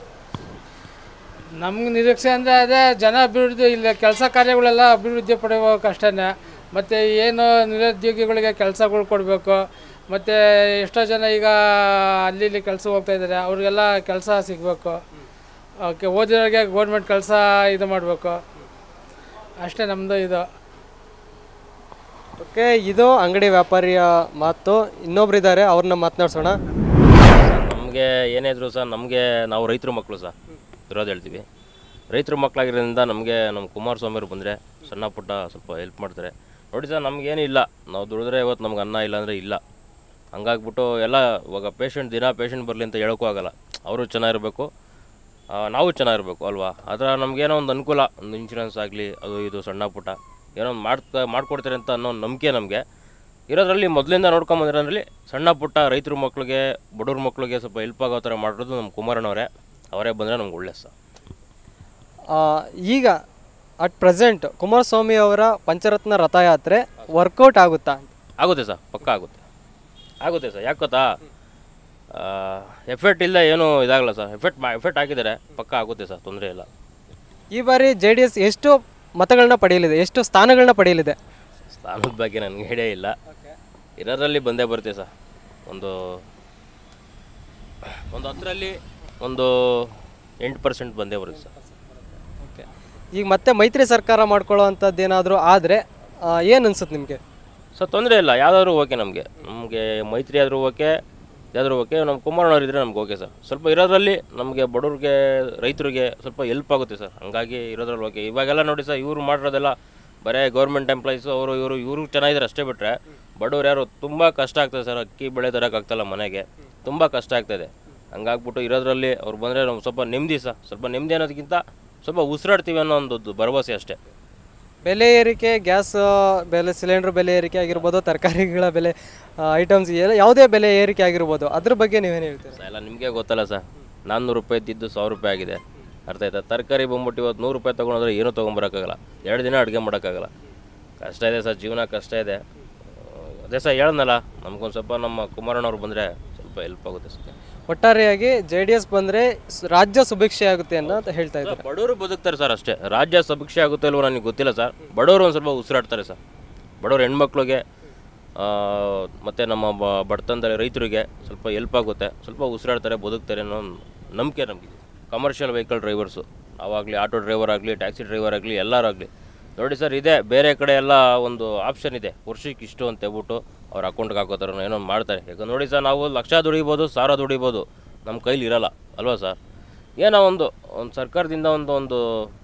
[SPEAKER 8] ನಮ್ಗೆ ನಿರೀಕ್ಷೆ ಅಂದರೆ ಅದೇ ಜನ ಅಭಿವೃದ್ಧಿ ಇಲ್ಲ ಕೆಲಸ ಕಾರ್ಯಗಳೆಲ್ಲ ಅಭಿವೃದ್ಧಿ ಪಡೆಯಬೇಕು ಅಷ್ಟೇ ಮತ್ತು ಏನು ನಿರುದ್ಯೋಗಿಗಳಿಗೆ ಕೆಲಸಗಳು ಕೊಡಬೇಕು ಮತ್ತು ಎಷ್ಟೋ ಜನ ಈಗ ಅಲ್ಲಿ ಇಲ್ಲಿ ಕೆಲಸ ಹೋಗ್ತಾ ಇದ್ದಾರೆ ಅವ್ರಿಗೆಲ್ಲ ಕೆಲಸ ಸಿಗಬೇಕು ಓಕೆ ಓದಿರೋರಿಗೆ ಗೌರ್ಮೆಂಟ್ ಕೆಲಸ ಇದು ಮಾಡಬೇಕು ಅಷ್ಟೇ ನಮ್ಮದು ಇದು
[SPEAKER 10] ಓಕೆ ಇದು ಅಂಗಡಿ ವ್ಯಾಪಾರಿಯ ಮಾತು ಇನ್ನೊಬ್ರು ಇದ್ದಾರೆ ಅವ್ರನ್ನ ಮಾತನಾಡ್ಸೋಣ
[SPEAKER 12] ನಮಗೆ ಏನೇ ಇದ್ರು ಸಹ ನಮಗೆ ನಾವು ರೈತರ ಮಕ್ಕಳು ಸಹ ಇರೋದು ಹೇಳ್ತೀವಿ ರೈತರ ಮಕ್ಕಳಾಗಿರೋದ್ರಿಂದ ನಮಗೆ ನಮ್ಮ ಕುಮಾರಸ್ವಾಮಿಯವ್ರು ಬಂದರೆ ಸಣ್ಣ ಪುಟ್ಟ ಸ್ವಲ್ಪ ಹೆಲ್ಪ್ ಮಾಡ್ತಾರೆ ನೋಡಿ ಸರ್ ನಮಗೇನು ಇಲ್ಲ ನಾವು ದುಡಿದ್ರೆ ಇವತ್ತು ನಮ್ಗೆ ಅನ್ನ ಇಲ್ಲ ಅಂದರೆ ಇಲ್ಲ ಹಂಗಾಗ್ಬಿಟ್ಟು ಎಲ್ಲ ಇವಾಗ ಪೇಷಂಟ್ ದಿನ ಪೇಷಂಟ್ ಬರಲಿ ಅಂತ ಹೇಳೋಕ್ಕೂ ಆಗಲ್ಲ ಅವರು ಚೆನ್ನಾಗಿರಬೇಕು ಆ, ನಾವು ಚೆನ್ನಾಗಿರ್ಬೇಕು ಅಲ್ವಾ ಅದರ ನಮಗೇನೋ ಒಂದು ಅನುಕೂಲ ಒಂದು ಇನ್ಶೂರೆನ್ಸ್ ಆಗಲಿ ಅದು ಇದು ಸಣ್ಣ ಪುಟ್ಟ ಏನೋ ಒಂದು ಮಾಡ್ತಾ ಮಾಡ್ಕೊಡ್ತಾರೆ ಅಂತ ಅನ್ನೋ ಒಂದು ನಂಬಿಕೆ ನಮಗೆ ಇರೋದ್ರಲ್ಲಿ ಮೊದಲಿಂದ ನೋಡ್ಕೊಂಬಂದಿರೋದ್ರಲ್ಲಿ ಸಣ್ಣ ಪುಟ್ಟ ರೈತರ ಮಕ್ಳಿಗೆ ಬಡವ್ರ ಮಕ್ಳಿಗೆ ಸ್ವಲ್ಪ ಹೆಲ್ಪ್ ಆಗೋ ಥರ ಮಾಡಿರೋದು ನಮ್ಮ ಕುಮಾರಣ್ಣವರೇ ಅವರೇ ಬಂದರೆ ನಮ್ಗೆ ಒಳ್ಳೆ ಸರ್
[SPEAKER 10] ಆ, ಈಗ ಅಟ್ ಪ್ರೆಸೆಂಟ್ ಕುಮಾರಸ್ವಾಮಿ ಅವರ ಪಂಚರತ್ನ ರಥಯಾತ್ರೆ ವರ್ಕೌಟ್ ಆಗುತ್ತಾ
[SPEAKER 12] ಆಗುತ್ತೆ ಸರ್ ಪಕ್ಕ ಆಗುತ್ತೆ ಆಗುತ್ತೆ ಸರ್ ಯಾಕೆ ಗೊತ್ತಾ ಎಫೆಕ್ಟ್ ಇಲ್ಲ ಏನೂ ಇದಾಗಲ್ಲ ಸರ್ ಎಫೆಕ್ಟ್ ಮಾ ಎಫೆಕ್ಟ್ ಹಾಕಿದ್ದಾರೆ ಪಕ್ಕ ಆಗುತ್ತೆ ಸರ್ ತೊಂದರೆ ಇಲ್ಲ
[SPEAKER 10] ಈ ಬಾರಿ ಜೆ ಡಿ ಎಸ್ ಎಷ್ಟು ಮತಗಳನ್ನ ಪಡೆಯಲಿದೆ ಎಷ್ಟು ಸ್ಥಾನಗಳನ್ನ ಪಡೆಯಲಿದೆ
[SPEAKER 12] ಸ್ಥಾನದ ಬಗ್ಗೆ ನನಗೆ ಐಡಿಯಾ ಇಲ್ಲ ಇರೋದ್ರಲ್ಲಿ ಬಂದೇ ಬರುತ್ತೆ ಸರ್ ಒಂದು ಒಂದು ಹತ್ತರಲ್ಲಿ ಒಂದು ಎಂಟು ಪರ್ಸೆಂಟ್ ಬಂದೇ ಬರುತ್ತೆ ಸರ್
[SPEAKER 10] ಓಕೆ ಈಗ ಮತ್ತೆ ಮೈತ್ರಿ ಸರ್ಕಾರ ಮಾಡ್ಕೊಳ್ಳೋ ಅಂಥದ್ದು ಏನಾದರೂ ಆದರೆ ಏನು ಅನ್ಸುತ್ತೆ ನಿಮಗೆ
[SPEAKER 12] ಸೊ ತೊಂದರೆ ಇಲ್ಲ ಯಾವ್ದಾದ್ರು ಓಕೆ ನಮಗೆ ನಮಗೆ ಮೈತ್ರಿ ಆದರೂ ಓಕೆ ಯಾವ್ದಾದ್ರು ಓಕೆ ನಮ್ಮ ಕುಮಾರಣ್ಣವ್ರು ಇದ್ದರೆ ನಮ್ಗೆ ಓಕೆ ಸರ್ ಸ್ವಲ್ಪ ಇರೋದ್ರಲ್ಲಿ ನಮಗೆ ಬಡವ್ರಿಗೆ ರೈತರಿಗೆ ಸ್ವಲ್ಪ ಹೆಲ್ಪ್ ಆಗುತ್ತೆ ಸರ್ ಹಂಗಾಗಿ ಇರೋದ್ರಲ್ಲಿ ಓಕೆ ಇವಾಗೆಲ್ಲ ನೋಡಿ ಸರ್ ಇವ್ರು ಮಾಡಿರೋದೆಲ್ಲ ಬರೀ ಗೌರ್ಮೆಂಟ್ ಎಂಪ್ಲಾಯೀಸು ಅವರು ಇವರು ಇವರು ಚೆನ್ನಾಗಿದ್ದಾರೆ ಅಷ್ಟೇ ಬಿಟ್ಟರೆ ಬಡವ್ರು ಯಾರು ತುಂಬ ಕಷ್ಟ ಆಗ್ತದೆ ಸರ್ ಅಕ್ಕಿ ಬೆಳೆ ತರೋಕ್ಕಾಗ್ತಲ್ಲ ಮನೆಗೆ ತುಂಬ ಕಷ್ಟ ಆಗ್ತದೆ ಹಂಗಾಗ್ಬಿಟ್ಟು ಇರೋದ್ರಲ್ಲಿ ಅವ್ರು ಬಂದರೆ ನಾವು ಸ್ವಲ್ಪ ನೆಮ್ಮದಿ ಸರ್ ಸ್ವಲ್ಪ ನೆಮ್ಮದಿ ಅನ್ನೋದಕ್ಕಿಂತ ಸ್ವಲ್ಪ ಉಸಿರಾಡ್ತೀವಿ ಅನ್ನೋ ಒಂದು ಭರವಸೆ ಅಷ್ಟೇ
[SPEAKER 10] ಬೆಲೆ ಏರಿಕೆ ಗ್ಯಾಸ್ ಬೆಲೆ ಸಿಲಿಂಡರ್ ಬೆಲೆ ಏರಿಕೆ ಆಗಿರ್ಬೋದು ತರಕಾರಿಗಳ ಬೆಲೆ ಐಟಮ್ಸ್ ಎಲ್ಲ ಯಾವುದೇ ಬೆಲೆ ಏರಿಕೆ ಆಗಿರ್ಬೋದು ಅದ್ರ ಬಗ್ಗೆ ನೀವೇನು ಹೇಳ್ತೀರಾ
[SPEAKER 12] ಎಲ್ಲ ನಿಮಗೆ ಗೊತ್ತಲ್ಲ ಸರ್ ನಾನ್ನೂರು ರೂಪಾಯಿ ಇದ್ದಿದ್ದು ಸಾವಿರ ರೂಪಾಯಿ ಆಗಿದೆ ಅರ್ಥ ಆಯ್ತಾ ತರಕಾರಿ ಬಂದ್ಬಿಟ್ಟು ಇವತ್ತು ನೂರು ರೂಪಾಯಿ ತೊಗೊಂಡ್ರೆ ಏನೂ ತೊಗೊಂಬರೋಕ್ಕಾಗಲ್ಲ ಎರಡು ದಿನ ಅಡುಗೆ ಮಾಡೋಕ್ಕಾಗಲ್ಲ ಕಷ್ಟ ಇದೆ ಸರ್ ಜೀವನ ಕಷ್ಟ ಇದೆ ಆ, ಅದೇ ಸರ್ ಹೇಳ್ದಲ್ಲ ನಮ್ಗೊಂದು ಸ್ವಲ್ಪ ನಮ್ಮ ಕುಮಾರಣ್ಣವ್ರು ಬಂದರೆ ಸ್ವಲ್ಪ ಹೆಲ್ಪ್ ಆಗುತ್ತೆ ಸರ್
[SPEAKER 10] ಒಟ್ಟಾರೆಯಾಗಿ ಜೆ ಡಿ ಎಸ್ ಬಂದರೆ ರಾಜ್ಯ ಸುಭಿಕ್ಷೆ ಆಗುತ್ತೆ ಅಂತ ಹೇಳ್ತಾ ಇದ್ದಾರೆ
[SPEAKER 12] ಬಡವರು ಬದುಕ್ತಾರೆ ಸರ್ ಅಷ್ಟೇ ರಾಜ್ಯ ಸಭಿಕ್ಷೆ ಆಗುತ್ತೋ ಇಲ್ವೋ ನನಗೆ ಗೊತ್ತಿಲ್ಲ ಸರ್ ಬಡವರು ಒಂದು ಸ್ವಲ್ಪ ಉಸಿರಾಡ್ತಾರೆ ಸರ್ ಬಡವ್ರ ಹೆಣ್ಮಕ್ಳಿಗೆ ಆ, ಮತ್ತು ನಮ್ಮ ಬ ಬಡತನದಲ್ಲಿ ರೈತರಿಗೆ ಸ್ವಲ್ಪ ಹೆಲ್ಪ್ ಆಗುತ್ತೆ ಸ್ವಲ್ಪ ಉಸಿರಾಡ್ತಾರೆ ಬದುಕ್ತಾರೆ ಅನ್ನೋ ಒಂದು ನಂಬಿಕೆ ನಮಗಿದೆ ಕಮರ್ಷಿಯಲ್ ವೆಹಿಕಲ್ ಡ್ರೈವರ್ಸು ಅವಾಗಲಿ ಆಟೋ ಡ್ರೈವರ್ ಆಗಲಿ ಟ್ಯಾಕ್ಸಿ ಡ್ರೈವರ್ ಆಗಲಿ ಎಲ್ಲರಾಗಲಿ ನೋಡಿ ಸರ್ ಇದೆ ಬೇರೆ ಕಡೆ ಎಲ್ಲ ಒಂದು ಆಪ್ಷನ್ ಇದೆ ವರ್ಷಕ್ಕೆ ಇಷ್ಟು ಅಂತ ಹೇಳ್ಬಿಟ್ಟು ಅವ್ರ ಅಕೌಂಟ್ಗೆ ಹಾಕೋ ಥರ ಏನೋ ಒಂದು ಮಾಡ್ತಾರೆ ಯಾಕಂದ್ರೆ ನೋಡಿ ಸರ್ ನಾವು ಲಕ್ಷ ದುಡಿಬೋದು ಸಾವಿರ ದುಡಿಬೋದು ನಮ್ಮ ಕೈಲಿ ಇರಲ್ಲ ಅಲ್ವಾ ಸರ್ ಏನೋ ಒಂದು ಒಂದು ಸರ್ಕಾರದಿಂದ ಒಂದು ಒಂದು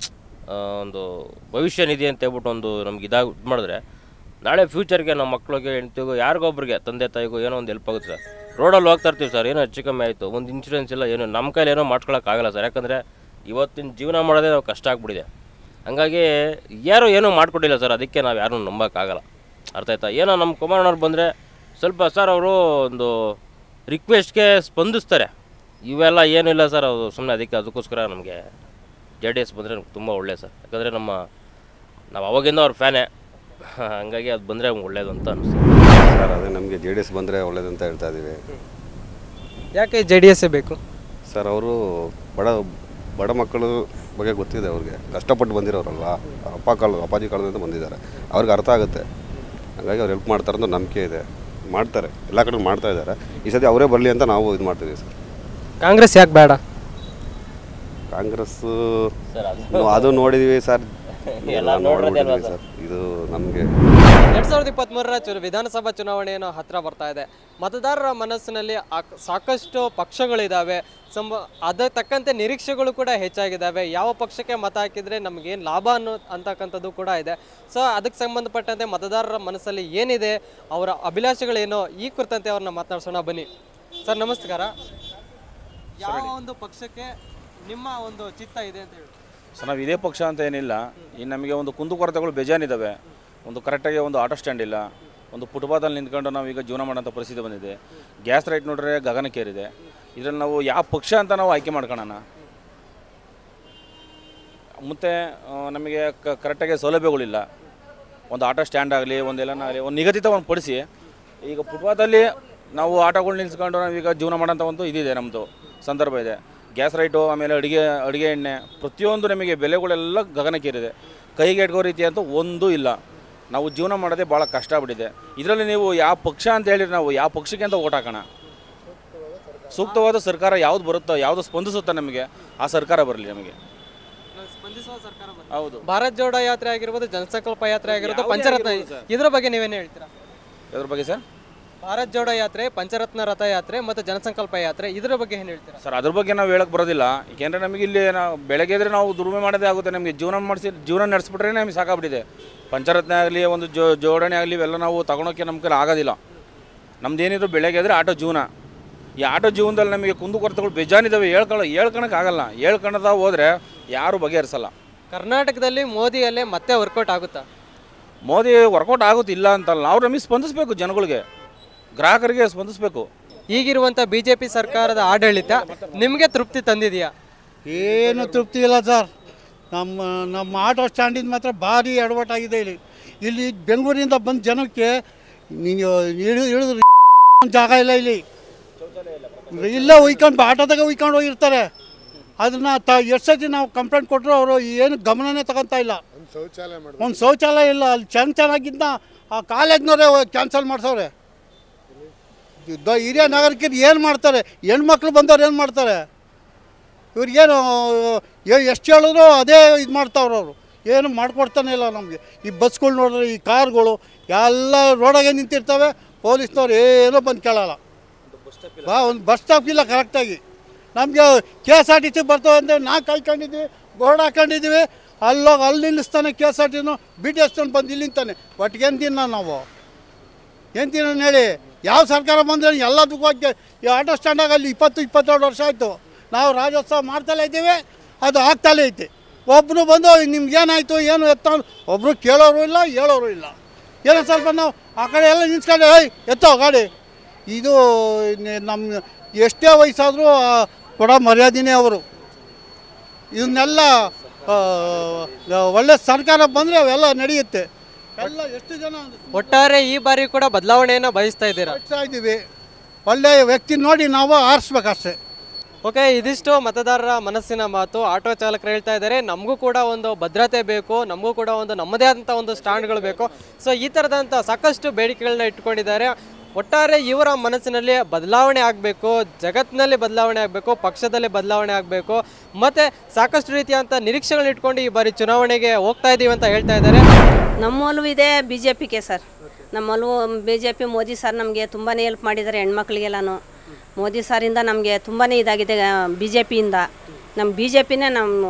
[SPEAKER 12] ಆ, ಒಂದು ಭವಿಷ್ಯ ನಿಧಿ ಅಂತ ಹೇಳ್ಬಿಟ್ಟು ಒಂದು ನಮ್ಗೆ ಇದಾಗ ಇದು ಮಾಡಿದ್ರೆ ನಾಳೆ ಫ್ಯೂಚರ್ಗೆ ನಮ್ಮ ಮಕ್ಳಿಗೆ ಹೆಂಡ್ತಿಗೂ ಯಾರಿಗೊಬ್ರಿಗೆ ತಂದೆ ತಾಯಿಗೂ ಏನೋ ಒಂದು ಹೆಲ್ಪ್ ಆಗುತ್ತೆ ಸರ್ ರೋಡಲ್ಲಿ ಹೋಗ್ತಾ ಇರ್ತೀವಿ ಸರ್ ಏನೋ ಹೆಚ್ಚು ಕಮ್ಮಿ ಆಯಿತು ಒಂದು ಇನ್ಶೂರೆನ್ಸ್ ಇಲ್ಲ ಏನು ನಮ್ಮ ಕೈಲಿ ಏನೋ ಮಾಡ್ಕೊಳಕ್ಕಾಗಲ್ಲ ಸರ್ ಯಾಕಂದರೆ ಇವತ್ತಿನ ಜೀವನ ಮಾಡೋದೇ ನಾವು ಕಷ್ಟ ಆಗ್ಬಿಟ್ಟಿದೆ ಹಂಗಾಗಿ ಯಾರೂ ಏನೂ ಮಾಡಿಕೊಟ್ಟಿಲ್ಲ ಸರ್ ಅದಕ್ಕೆ ನಾವು ಯಾರೂ ನಂಬೋಕ್ಕಾಗಲ್ಲ ಅರ್ಥ ಆಯ್ತಾ ಏನೋ ನಮ್ಮ ಕುಮಾರಣ್ಣವ್ರು ಬಂದರೆ ಸ್ವಲ್ಪ ಸರ್ ಅವರು ಒಂದು ರಿಕ್ವೆಸ್ಟ್ಗೆ ಸ್ಪಂದಿಸ್ತಾರೆ ಇವೆಲ್ಲ ಏನೂ ಇಲ್ಲ ಸರ್ ಅದು ಸುಮ್ಮನೆ ಅದಕ್ಕೆ ಅದಕ್ಕೋಸ್ಕರ ನಮಗೆ ಜೆ ಡಿ ಎಸ್ ಬಂದರೆ ನಮ್ಗೆ ತುಂಬ ಒಳ್ಳೆ ಸರ್ ಯಾಕಂದರೆ ನಮ್ಮ ನಾವು ಅವಾಗಿಂದ ಅವ್ರ ಫ್ಯಾನೇ ಹಂಗಾಗಿ ಅದು ಬಂದರೆ ಒಳ್ಳೇದು ಅಂತ ಅನಿಸ್ತು
[SPEAKER 13] ಸರ್ ಅದೇ ನಮಗೆ ಜೆ ಡಿ ಎಸ್ ಬಂದರೆ ಒಳ್ಳೇದಂತ ಹೇಳ್ತಾ ಇದ್ದೀವಿ
[SPEAKER 10] ಯಾಕೆ ಜೆ ಡಿ ಎಸ್ಸೇ ಬೇಕು
[SPEAKER 13] ಸರ್ ಅವರು ಬಡ ಬಡ ಮಕ್ಕಳು ಬಗ್ಗೆ ಗೊತ್ತಿದೆ ಅವ್ರಿಗೆ ಕಷ್ಟಪಟ್ಟು ಬಂದಿರೋರಲ್ವಾ ಅಪ್ಪ ಕಾಲ ಅಪ್ಪಾಜಿ ಕಾಲದಿಂದ ಬಂದಿದ್ದಾರೆ ಅವ್ರಿಗೆ ಅರ್ಥ ಆಗುತ್ತೆ ಹಾಗಾಗಿ ಅವ್ರು ಹೆಲ್ಪ್ ಮಾಡ್ತಾರೆ ಅಂತ ನಂಬಿಕೆ ಇದೆ ಮಾಡ್ತಾರೆ ಎಲ್ಲ ಕಡೆ ಮಾಡ್ತಾ ಇದ್ದಾರೆ ಈ ಸತಿ ಅವರೇ ಬರಲಿ ಅಂತ ನಾವು ಇದು ಮಾಡ್ತಿದ್ದೀವಿ ಸರ್
[SPEAKER 10] ಕಾಂಗ್ರೆಸ್ ಯಾಕೆ ಬೇಡ
[SPEAKER 13] ಕಾಂಗ್ರೆಸ್ಸು
[SPEAKER 12] ಸರ್, ಅದು-
[SPEAKER 13] ಅದು ನೋಡಿದ್ವಿ ಸರ್
[SPEAKER 12] ಎಲ್ಲ
[SPEAKER 13] ಎಲ್ಲ
[SPEAKER 12] ನೋಡಿರೋದೇ ಅಲ್ವಾ
[SPEAKER 13] ನೋಡ್ಬಿಟ್ಟಿದ್ವಿ ಸರ್ ಇದು ನಮಗೆ
[SPEAKER 10] ಎರಡ್ ಸಾವಿರದ ಇಪ್ಪತ್ತ್ಮೂರರ ಚು ವಿಧಾನಸಭಾ ಚುನಾವಣೆಯನ್ನು ಹತ್ತಿರ ಬರ್ತಾ ಇದೆ ಮತದಾರರ ಮನಸ್ಸಿನಲ್ಲಿ ಆಕ್- ಸಾಕಷ್ಟು ಪಕ್ಷಗಳಿದ್ದಾವೆ ಸಂಬ ಅದಕ್ಕೆ ತಕ್ಕಂತೆ ನಿರೀಕ್ಷೆಗಳು ಕೂಡ ಹೆಚ್ಚಾಗಿದ್ದಾವೆ ಯಾವ ಪಕ್ಷಕ್ಕೆ ಮತ ಹಾಕಿದರೆ ನಮಗೇನು ಲಾಭ ಅನ್ನೋ ಅಂತಕ್ಕಂಥದ್ದು ಕೂಡ ಇದೆ ಸೊ ಅದಕ್ಕೆ ಸಂಬಂಧಪಟ್ಟಂತೆ ಮತದಾರರ ಮನಸ್ಸಲ್ಲಿ ಏನಿದೆ ಅವರ ಅಭಿಲಾಷೆಗಳೇನೋ ಈ ಕುರಿತಂತೆ ಅವ್ರನ್ನ ಮಾತನಾಡ್ಸೋಣ ಬನ್ನಿ ಸರ್ ನಮಸ್ಕಾರ ಯಾವ ಒಂದು ಪಕ್ಷಕ್ಕೆ ನಿಮ್ಮ ಒಂದು ಚಿತ್ತ ಇದೆ ಅಂತ ಹೇಳಿ
[SPEAKER 2] ಸೊ ನಾವು ಇದೇ ಪಕ್ಷ ಅಂತ ಏನಿಲ್ಲ ಇನ್ನು ನಮಗೆ ಒಂದು ಕುಂದುಕೊರತೆಗಳು ಬೇಜಾನಿದ್ದಾವೆ ಒಂದು ಕರೆಕ್ಟಾಗಿ ಒಂದು ಆಟೋ ಸ್ಟ್ಯಾಂಡ್ ಇಲ್ಲ ಒಂದು ಫುಟ್ಪಾತಲ್ಲಿ ನಿಂತ್ಕೊಂಡು ನಾವು ಈಗ ಜೀವನ ಮಾಡೋಂಥ ಪರಿಸ್ಥಿತಿ ಬಂದಿದೆ ಗ್ಯಾಸ್ ರೇಟ್ ನೋಡಿದ್ರೆ ಗಗನಕ್ಕೇರಿದೆ ಇದರಲ್ಲಿ ನಾವು ಯಾವ ಪಕ್ಷ ಅಂತ ನಾವು ಆಯ್ಕೆ ಮಾಡ್ಕೊಳ್ಳೋಣ ಮತ್ತು ನಮಗೆ ಕ ಕರೆಕ್ಟಾಗಿ ಸೌಲಭ್ಯಗಳಿಲ್ಲ ಒಂದು ಆಟೋ ಸ್ಟ್ಯಾಂಡ್ ಆಗಲಿ ಒಂದೆಲ್ಲ ಆಗಲಿ ಒಂದು ನಿಗದಿತ ಒಂದು ಪಡಿಸಿ ಈಗ ಫುಟ್ಪಾತಲ್ಲಿ ನಾವು ಆಟೋಗಳು ನಿಲ್ಸ್ಕೊಂಡು ನಾವೀಗ ಜೀವನ ಮಾಡೋಂಥ ಒಂದು ಇದಿದೆ ನಮ್ಮದು ಸಂದರ್ಭ ಇದೆ ಗ್ಯಾಸ್ ರೈಟು ಆಮೇಲೆ ಅಡುಗೆ ಅಡುಗೆ ಎಣ್ಣೆ ಪ್ರತಿಯೊಂದು ನಮಗೆ ಬೆಲೆಗಳೆಲ್ಲ ಗಗನಕ್ಕೇರಿದೆ ಕೈಗೆ ಎಟ್ಕೋ ರೀತಿ ಅಂತೂ ಒಂದೂ ಇಲ್ಲ ನಾವು ಜೀವನ ಮಾಡೋದೇ ಭಾಳ ಕಷ್ಟ ಆಗ್ಬಿಟ್ಟಿದೆ ಇದರಲ್ಲಿ ನೀವು ಯಾವ ಪಕ್ಷ ಅಂತ ಹೇಳಿದ್ರೆ ನಾವು ಯಾವ ಪಕ್ಷಕ್ಕೆ ಅಂತ ಓಟ್ ಹಾಕೋಣ ಸೂಕ್ತವಾದ ಸರ್ಕಾರ ಯಾವ್ದು ಬರುತ್ತೋ ಯಾವುದು ಸ್ಪಂದಿಸುತ್ತೋ ನಮಗೆ ಆ ಸರ್ಕಾರ ಬರಲಿ ನಮಗೆ ಹೌದು
[SPEAKER 10] ಭಾರತ್ ಜೋಡೋ ಯಾತ್ರೆ ಆಗಿರ್ಬೋದು ಜನಸಂಕಲ್ಪ ಯಾತ್ರೆ ಆಗಿರ್ಬೋದು
[SPEAKER 2] ಯಾವುದೇ
[SPEAKER 10] ಪಂಚರತ್ನ
[SPEAKER 2] ಆಗಿರ್ಬೋದು ಸರ್.
[SPEAKER 10] ಇದ್ರ ಬಗ್ಗೆ ನೀವೇನು ಹೇಳ್ತೀರಾ
[SPEAKER 2] ಇದ್ರ ಬಗ್ಗೆ ಸರ್
[SPEAKER 10] ಭಾರತ್ ಜೋಡೋ ಯಾತ್ರೆ ಪಂಚರತ್ನ ರಥ ಯಾತ್ರೆ ಮತ್ತು ಜನಸಂಕಲ್ಪ ಯಾತ್ರೆ ಇದ್ರ ಬಗ್ಗೆ ಏನು ಹೇಳ್ತೀರಾ
[SPEAKER 2] ಸರ್ ಅದ್ರ ಬಗ್ಗೆ ನಾವು ಹೇಳಕ್ ಬರೋದಿಲ್ಲ ಏಕೆಂದ್ರೆ ನಮಗೆ ಇಲ್ಲಿ ನಾವು ಬೆಳಗ್ಗೆ ಎದ್ರೆ ನಾವು ದುಡಿಮೆ ಮಾಡೋದೇ ಆಗುತ್ತೆ ನಮಗೆ ಜೀವನ ಮಾಡಿಸಿ ಜೀವನ ನಡೆಸ್ಬಿಟ್ರೆ ನಮಗೆ ಸಾಕಾಗ್ಬಿಟ್ಟಿದೆ ಪಂಚರತ್ನ ಆಗಲಿ ಒಂದು ಜೋ ಜೋಡಣೆ ಆಗಲಿ ಇವೆಲ್ಲ ನಾವು ತಗೊಳಕ್ಕೆ ನಮ್ಮ ಕೈಲಿ ಆಗೋದಿಲ್ಲ ನಮ್ದು ಏನಿದ್ರು ಬೆಳಗ್ಗೆ ಎದ್ರೆ ಆಟೋ ಜೀವನ ಈ ಆಟೋ ಜೀವನದಲ್ಲಿ ನಮಗೆ ಕುಂದುಕೊರತೆಗಳು ಬೇಜಾನಿದ್ದಾವೆ ಹೇಳ್ಕೊಳ್ಳೋ ಹೇಳ್ಕೊಳಕ್ ಆಗಲ್ಲ ಹೇಳ್ಕೊಳದ ಹೋದ್ರೆ ಯಾರು ಬಗೆಹರಿಸಲ್ಲ
[SPEAKER 10] ಕರ್ನಾಟಕದಲ್ಲಿ ಮೋದಿ ಅಲೆ ಮತ್ತೆ ವರ್ಕೌಟ್ ಆಗುತ್ತಾ
[SPEAKER 2] ಮೋದಿ ವರ್ಕೌಟ್ ಆಗುತ್ತೆ ಇಲ್ಲ ಅಂತಲ್ಲ ನಾವು ನಮಗೆ ಸ್ಪಂದಿಸಬೇಕು ಜನಗಳಿಗೆ ಗ್ರಾಹಕರಿಗೆ ಸ್ಪಂದಿಸಬೇಕು
[SPEAKER 10] ಈಗಿರುವಂಥ ಬಿ ಜೆ ಪಿ ಸರ್ಕಾರದ ಆಡಳಿತ ನಿಮಗೆ ತೃಪ್ತಿ ತಂದಿದೆಯಾ
[SPEAKER 5] ಏನು ತೃಪ್ತಿ ಇಲ್ಲ ಸರ್ ನಮ್ಮ ನಮ್ಮ ಆಟೋ ಸ್ಟ್ಯಾಂಡಿಂದ ಮಾತ್ರ ಭಾರಿ ಎಡವಟ್ಟಾಗಿದೆ ಇಲ್ಲಿ ಇಲ್ಲಿ ಬೆಂಗಳೂರಿಂದ ಬಂದ ಜನಕ್ಕೆ ನೀವು ಇಳಿದು ಇಳಿದು ಜಾಗ ಇಲ್ಲ ಇಲ್ಲಿ ಇಲ್ಲೇ ಉಯ್ಕೊಂಡು ಆಟೋದಾಗ ಉಯ್ಕೊಂಡು ಹೋಗಿರ್ತಾರೆ ಅದನ್ನ ತ ಎಷ್ಟು ಸತಿ ನಾವು ಕಂಪ್ಲೇಂಟ್ ಕೊಟ್ಟರು ಅವರು ಏನು ಗಮನನೇ ತಗೊತಾ ಇಲ್ಲ ಒಂದು ಶೌಚಾಲಯ ಇಲ್ಲ ಅಲ್ಲಿ ಚೆನ್ನ ಚೆನ್ನಾಗಿದ್ದ ಆ ಕಾಲೇಜ್ನವರೇ ಕ್ಯಾನ್ಸಲ್ ಮಾಡ್ಸವ್ರೆ ದ ಹಿರಿಯ ನಾಗರಿಕರು ಏನು ಮಾಡ್ತಾರೆ ಹೆಣ್ಮಕ್ಳು ಬಂದವ್ರು ಏನು ಮಾಡ್ತಾರೆ ಇವ್ರಿಗೇನು ಎಷ್ಟು ಹೇಳಿದ್ರು ಅದೇ ಇದು ಮಾಡ್ತಾವ್ರು ಅವರು ಏನು ಮಾಡ್ಕೊಡ್ತಾನೆ ಇಲ್ಲ ನಮಗೆ ಈ ಬಸ್ಗಳು ನೋಡಿದ್ರೆ ಈ ಕಾರ್ಗಳು ಎಲ್ಲ ರೋಡಾಗೆ ನಿಂತಿರ್ತವೆ ಪೊಲೀಸ್ನವ್ರು ಏನೂ ಬಂದು ಕೇಳಲ್ಲ ಬಾ ಒಂದು ಬಸ್ ಸ್ಟಾಪ್ ಇಲ್ಲ ಕರೆಕ್ಟಾಗಿ ನಮಗೆ K S R T C ಬರ್ತವೆ ಅಂದರೆ ನಾ ಕಾಯ್ಕೊಂಡಿದ್ವಿ ಬೋರ್ಡ್ ಹಾಕೊಂಡಿದ್ದೀವಿ ಅಲ್ಲೋಗಿ ಅಲ್ಲಿ ನಿಲ್ಲಿಸ್ತಾನೆ ಕೆ ಎಸ್ ಆರ್ ಟಿನು ಬಿ ಟಿ ಎಸ್ ಬಂದು ಇಲ್ಲಿ ನಿಂತಾನೆ ಒಟ್ಟಿಗೆ ಏನು ತಿನ್ನ ನಾವು ಏನು ತಿನ್ನೋಣ ಹೇಳಿ ಯಾವ ಸರ್ಕಾರ ಬಂದರೆ ಎಲ್ಲದಕ್ಕೂ ಹೋಗಿ ಈ ಆಟೋ ಸ್ಟ್ಯಾಂಡಾಗ ಅಲ್ಲಿ ಇಪ್ಪತ್ತು ಇಪ್ಪತ್ತೆರಡು ವರ್ಷ ಆಯಿತು ನಾವು ರಾಜ್ಯೋತ್ಸವ ಮಾಡ್ತಲೇ ಇದ್ದೀವಿ ಅದು ಆಗ್ತಲೇ ಐತೆ ಒಬ್ಬನು ಬಂದು ನಿಮ್ಗೇನಾಯಿತು ಏನು ಎತ್ತ ಒಬ್ಬರು ಕೇಳೋರು ಇಲ್ಲ ಹೇಳೋರು ಇಲ್ಲ ಏನೋ ಸ್ವಲ್ಪ ನಾವು ಆ ಕಡೆ ಎಲ್ಲ ನಿಲ್ಸ್ಕೊಂಡು ಏಯ್ ಎತ್ತೋ ಗಾಡಿ ಇದು ನೆ- ನಮ್ಮ ಎಷ್ಟೇ ವಯಸ್ಸಾದರೂ ಕೊಡೋ ಮರ್ಯಾದೆನೇ ಅವರು ಇವನ್ನೆಲ್ಲ ಆ, ಒಳ್ಳೆ ಸರ್ಕಾರ ಬಂದರೆ ಅವೆಲ್ಲ ನಡೆಯುತ್ತೆ ಎಲ್ಲ ಎಷ್ಟು ಜನ
[SPEAKER 10] ಒಟ್ಟಾರೆ ಈ ಬಾರಿ ಕೂಡ ಬದಲಾವಣೆಯನ್ನು ಬಯಸ್ತಾ ಇದ್ದೀರಾ
[SPEAKER 5] ಬಯಸ್ತಾ ಇದ್ದೀವಿ ಒಳ್ಳೆಯ ವ್ಯಕ್ತಿ ನೋಡಿ ನಾವು ಆರಿಸ್ಬೇಕಷ್ಟೇ
[SPEAKER 10] ಓಕೆ ಇದಿಷ್ಟು ಮತದಾರರ ಮನಸ್ಸಿನ ಮಾತು ಆಟೋ ಚಾಲಕರು ಹೇಳ್ತಾ ಇದ್ದಾರೆ ನಮಗೂ ಕೂಡ ಒಂದು ಭದ್ರತೆ ಬೇಕು ನಮಗೂ ಕೂಡ ಒಂದು ನಮ್ಮದೇ ಆದಂಥ ಒಂದು ಸ್ಟ್ಯಾಂಡ್ಗಳು ಬೇಕು ಸೊ ಈ ಥರದಂಥ ಸಾಕಷ್ಟು ಬೇಡಿಕೆಗಳನ್ನ ಇಟ್ಕೊಂಡಿದ್ದಾರೆ ಒಟ್ಟಾರೆ ಇವರ ಮನಸ್ಸಿನಲ್ಲಿ ಬದಲಾವಣೆ ಆಗಬೇಕು ಜಗತ್ತಿನಲ್ಲಿ ಬದಲಾವಣೆ ಆಗಬೇಕು ಪಕ್ಷದಲ್ಲಿ ಬದಲಾವಣೆ ಆಗಬೇಕು ಮತ್ತು ಸಾಕಷ್ಟು ರೀತಿಯಂಥ ನಿರೀಕ್ಷೆಗಳನ್ನ ಇಟ್ಕೊಂಡು ಈ ಬಾರಿ ಚುನಾವಣೆಗೆ ಹೋಗ್ತಾ ಇದ್ದೀವಿ ಅಂತ ಹೇಳ್ತಾ ಇದ್ದಾರೆ
[SPEAKER 7] ನಮ್ಮ ಒಲವು ಇದೆ ಬಿ ಜೆ ಪಿಗೆ ಸರ್ ನಮ್ಮ ಒಲವು B J P Modi sir ನಮಗೆ ತುಂಬಾ ಹೆಲ್ಪ್ ಮಾಡಿದ್ದಾರೆ ಹೆಣ್ಮಕ್ಳಿಗೆಲ್ಲನೂ ಮೋದಿ ಸರಿಂದ ನಮಗೆ ತುಂಬಾ ಇದಾಗಿದೆ ಬಿ ಜೆ ಪಿಯಿಂದ ನಮ್ಮ ಬಿ ಜೆ ಪಿನೇ ನಮ್ಮ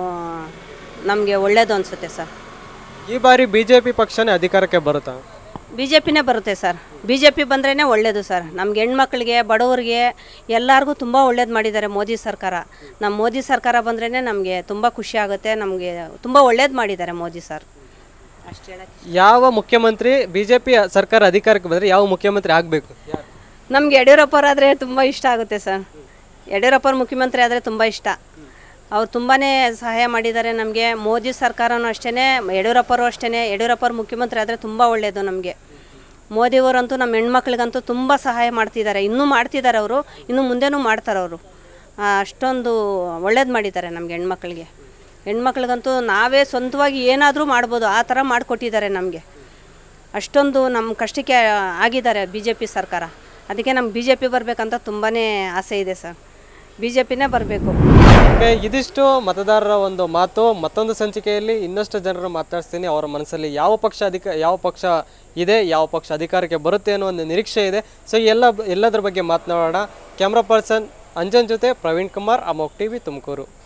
[SPEAKER 7] ನಮಗೆ ಒಳ್ಳೆಯದು ಅನಿಸುತ್ತೆ ಸರ್
[SPEAKER 10] ಈ ಬಾರಿ ಬಿ ಜೆ ಪಿ ಪಕ್ಷನೇ ಅಧಿಕಾರಕ್ಕೆ ಬರುತ್ತಾ
[SPEAKER 7] ಬಿ ಜೆ ಪಿನೇ ಬರುತ್ತೆ ಸರ್ ಬಿ ಜೆ ಪಿ ಬಂದ್ರೇ ಒಳ್ಳೆಯದು ಸರ್ ನಮ್ಗೆ ಹೆಣ್ಮಕ್ಳಿಗೆ ಬಡವರಿಗೆ ಎಲ್ಲರಿಗೂ ತುಂಬ ಒಳ್ಳೇದು ಮಾಡಿದ್ದಾರೆ ಮೋದಿ ಸರ್ಕಾರ ನಮ್ಮ ಮೋದಿ ಸರ್ಕಾರ ಬಂದ್ರೇ ನಮಗೆ ತುಂಬ ಖುಷಿ ಆಗುತ್ತೆ ನಮಗೆ ತುಂಬ ಒಳ್ಳೇದು ಮಾಡಿದ್ದಾರೆ ಮೋದಿ ಸರ್ ಅಷ್ಟು ಹೇಳಕ್ಕೆ
[SPEAKER 10] ಯಾವ ಮುಖ್ಯಮಂತ್ರಿ ಬಿ ಜೆ ಪಿ ಸರ್ಕಾರ ಅಧಿಕಾರಕ್ಕೆ ಬಂದರೆ ಯಾವ ಮುಖ್ಯಮಂತ್ರಿ ಆಗಬೇಕು
[SPEAKER 7] ನಮ್ಗೆ ಯಡಿಯೂರಪ್ಪರಾದರೆ ತುಂಬ ಇಷ್ಟ ಆಗುತ್ತೆ ಸರ್ ಯಡಿಯೂರಪ್ಪರ ಮುಖ್ಯಮಂತ್ರಿ ಆದರೆ ತುಂಬ ಇಷ್ಟ ಅವ್ರು ತುಂಬಾ ಸಹಾಯ ಮಾಡಿದ್ದಾರೆ ನಮಗೆ ಮೋದಿ ಸರ್ಕಾರನೂ ಅಷ್ಟೇ ಯಡಿಯೂರಪ್ಪರು ಅಷ್ಟೇ ಯಡಿಯೂರಪ್ಪರ ಮುಖ್ಯಮಂತ್ರಿ ಆದರೆ ತುಂಬ ಒಳ್ಳೆಯದು ನಮಗೆ ಮೋದಿಯವರಂತೂ ನಮ್ಮ ಹೆಣ್ಮಕ್ಳಿಗಂತೂ ತುಂಬ ಸಹಾಯ ಮಾಡ್ತಿದ್ದಾರೆ ಇನ್ನೂ ಮಾಡ್ತಿದ್ದಾರೆ ಅವರು ಇನ್ನು ಮುಂದೆನೂ ಮಾಡ್ತಾರೆ ಅವರು ಅಷ್ಟೊಂದು ಒಳ್ಳೇದು ಮಾಡಿದ್ದಾರೆ ನಮಗೆ ಹೆಣ್ಮಕ್ಳಿಗೆ ಹೆಣ್ಮಕ್ಳಿಗಂತೂ ನಾವೇ ಸ್ವಂತವಾಗಿ ಏನಾದರೂ ಮಾಡ್ಬೋದು ಆ ಥರ ಮಾಡಿಕೊಟ್ಟಿದ್ದಾರೆ ನಮಗೆ ಅಷ್ಟೊಂದು ನಮ್ಮ ಕಷ್ಟಕ್ಕೆ ಆಗಿದ್ದಾರೆ ಬಿ ಜೆ ಪಿ ಸರ್ಕಾರ ಅದಕ್ಕೆ ನಮ್ಗೆ ಬಿ ಜೆ ಪಿ ಬರಬೇಕಂತ ತುಂಬಾ ಆಸೆ ಇದೆ ಸರ್ ಬಿ ಜೆ ಪಿನೇ ಬರಬೇಕು
[SPEAKER 10] ಓಕೆ ಇದಿಷ್ಟು ಮತದಾರರ ಒಂದು ಮಾತು ಮತ್ತೊಂದು ಸಂಚಿಕೆಯಲ್ಲಿ ಇನ್ನಷ್ಟು ಜನರನ್ನು ಮಾತಾಡಿಸ್ತೀನಿ ಅವರ ಮನಸ್ಸಲ್ಲಿ ಯಾವ ಪಕ್ಷ ಅಧಿಕ ಯಾವ ಪಕ್ಷ ಇದೆ ಯಾವ ಪಕ್ಷ ಅಧಿಕಾರಕ್ಕೆ ಬರುತ್ತೆ ಅನ್ನೋ ಒಂದು ನಿರೀಕ್ಷೆ ಇದೆ ಸೊ ಎಲ್ಲ ಎಲ್ಲದರ ಬಗ್ಗೆ ಮಾತನಾಡೋಣ ಕ್ಯಾಮ್ರಾ ಪರ್ಸನ್ ಅಂಜನ್ ಜೊತೆ ಪ್ರವೀಣ್ ಕುಮಾರ್ ಅಮೋಕ್ ಟಿವಿ ತುಮಕೂರು